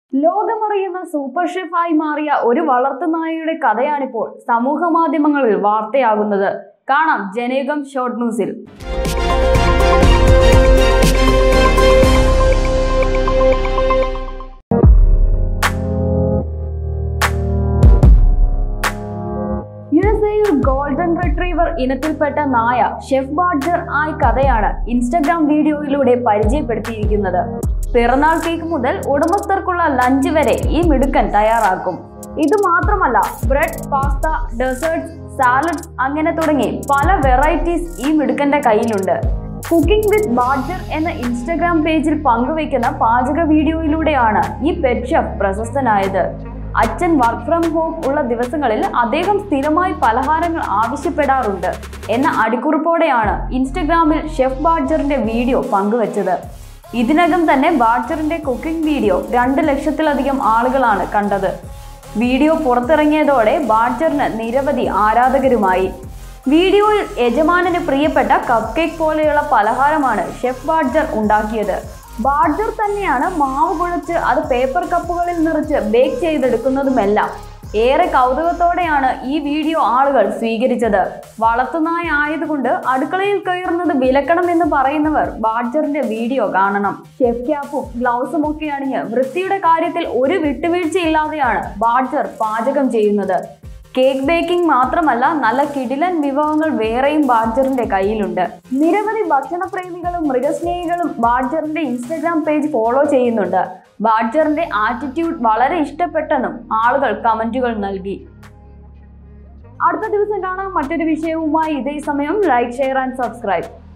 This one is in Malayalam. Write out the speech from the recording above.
ലോകമറിയുന്ന സൂപ്പർ ഷെഫായി മാറിയ ഒരു വളർത്തുനായയുടെ കഥയാണിപ്പോൾ സമൂഹ മാധ്യമങ്ങളിൽ വാർത്തയാകുന്നത് കാണാം ജനേകം ഷോർട്ട് ന്യൂസിൽ യു എസ് എയിൽ ഗോൾഡൻ റിട്രീവർ ഇനത്തിൽപ്പെട്ട നായ ഷെഫ് ബാഡ്ജർ ആയി കഥയാണ് ഇൻസ്റ്റഗ്രാം വീഡിയോയിലൂടെ പരിചയപ്പെടുത്തിയിരിക്കുന്നത് പിറന്നാൾ കേക്ക് മുതൽ ഉടമസ്ഥർക്കുള്ള ലഞ്ച് വരെ ഈ മിടുക്കൻ തയ്യാറാക്കും ഇത് മാത്രമല്ല ബ്രെഡ് പാസ്ത ഡെസേർട്സ് സാലഡ്സ് അങ്ങനെ തുടങ്ങി പല വെറൈറ്റീസ് ഈ മിടുക്കന്റെ കയ്യിലുണ്ട് കുക്കിംഗ് വിത്ത് ബാഡ്ജർ എന്ന ഇൻസ്റ്റഗ്രാം പേജിൽ പങ്കുവയ്ക്കുന്ന പാചക വീഡിയോയിലൂടെയാണ് ഈ പെറ്റ് ഷെഫ് പ്രശസ്തനായത് അച്ഛൻ വർക്ക് ഫ്രം ഹോം ഉള്ള ദിവസങ്ങളിൽ അദ്ദേഹം സ്ഥിരമായി പലഹാരങ്ങൾ ആവശ്യപ്പെടാറുണ്ട് എന്ന അടിക്കുറിപ്പോടെയാണ് ഇൻസ്റ്റഗ്രാമിൽ ഷെഫ് ബാഡ്ജറിന്റെ വീഡിയോ പങ്കുവച്ചത് ഇതിനകം തന്നെ ബാഡ്ജറിന്റെ കുക്കിംഗ് വീഡിയോ രണ്ട് ലക്ഷത്തിലധികം ആളുകളാണ് കണ്ടത് വീഡിയോ പുറത്തിറങ്ങിയതോടെ ബാഡ്ജറിന് നിരവധി ആരാധകരുമായി വീഡിയോയിൽ യജമാനന് പ്രിയപ്പെട്ട കപ്പ് കേക്ക് പോലെയുള്ള പലഹാരമാണ് ഷെഫ് ബാഡ്ജർ ഉണ്ടാക്കിയത് ബാഡ്ജർ തന്നെയാണ് മാവ് കുഴച്ച് അത് പേപ്പർ കപ്പുകളിൽ നിറച്ച് ബേക്ക് ചെയ്തെടുക്കുന്നതുമെല്ലാം ഏറെ കൗതുകത്തോടെയാണ് ഈ വീഡിയോ ആളുകൾ സ്വീകരിച്ചത് വളർത്തുനായ ആയതുകൊണ്ട് അടുക്കളയിൽ കയറുന്നത് വിലക്കണമെന്ന് പറയുന്നവർ ബാഡ്ജറിന്റെ വീഡിയോ കാണണം ഷെഫ് ക്യാപ്പും ഗ്ലൗസും ഒക്കെ അണിഞ്ഞ് വൃത്തിയുടെ കാര്യത്തിൽ ഒരു വിട്ടുവീഴ്ചയില്ലാതെയാണ് ബാഡ്ജർ പാചകം ചെയ്യുന്നത് കേക്ക് ബേക്കിംഗ് മാത്രമല്ല നല്ല കിടിലൻ വിഭവങ്ങൾ വേറെയും ബാഡ്ജറിന്റെ കയ്യിലുണ്ട് നിരവധി ഭക്ഷണപ്രേമികളും മൃഗസ്നേഹികളും ബാഡ്ജറിന്റെ ഇൻസ്റ്റഗ്രാം പേജ് ഫോളോ ചെയ്യുന്നുണ്ട് ബാഡ്ജറിന്റെ ആറ്റിറ്റ്യൂഡ് വളരെ ഇഷ്ടപ്പെട്ടെന്നും ആളുകൾ കമന്റുകൾ നൽകി അടുത്ത ദിവസം കാണാം മറ്റൊരു വിഷയവുമായി ഇതേ സമയം ലൈക്ക് ഷെയർ ആൻഡ് സബ്സ്ക്രൈബ്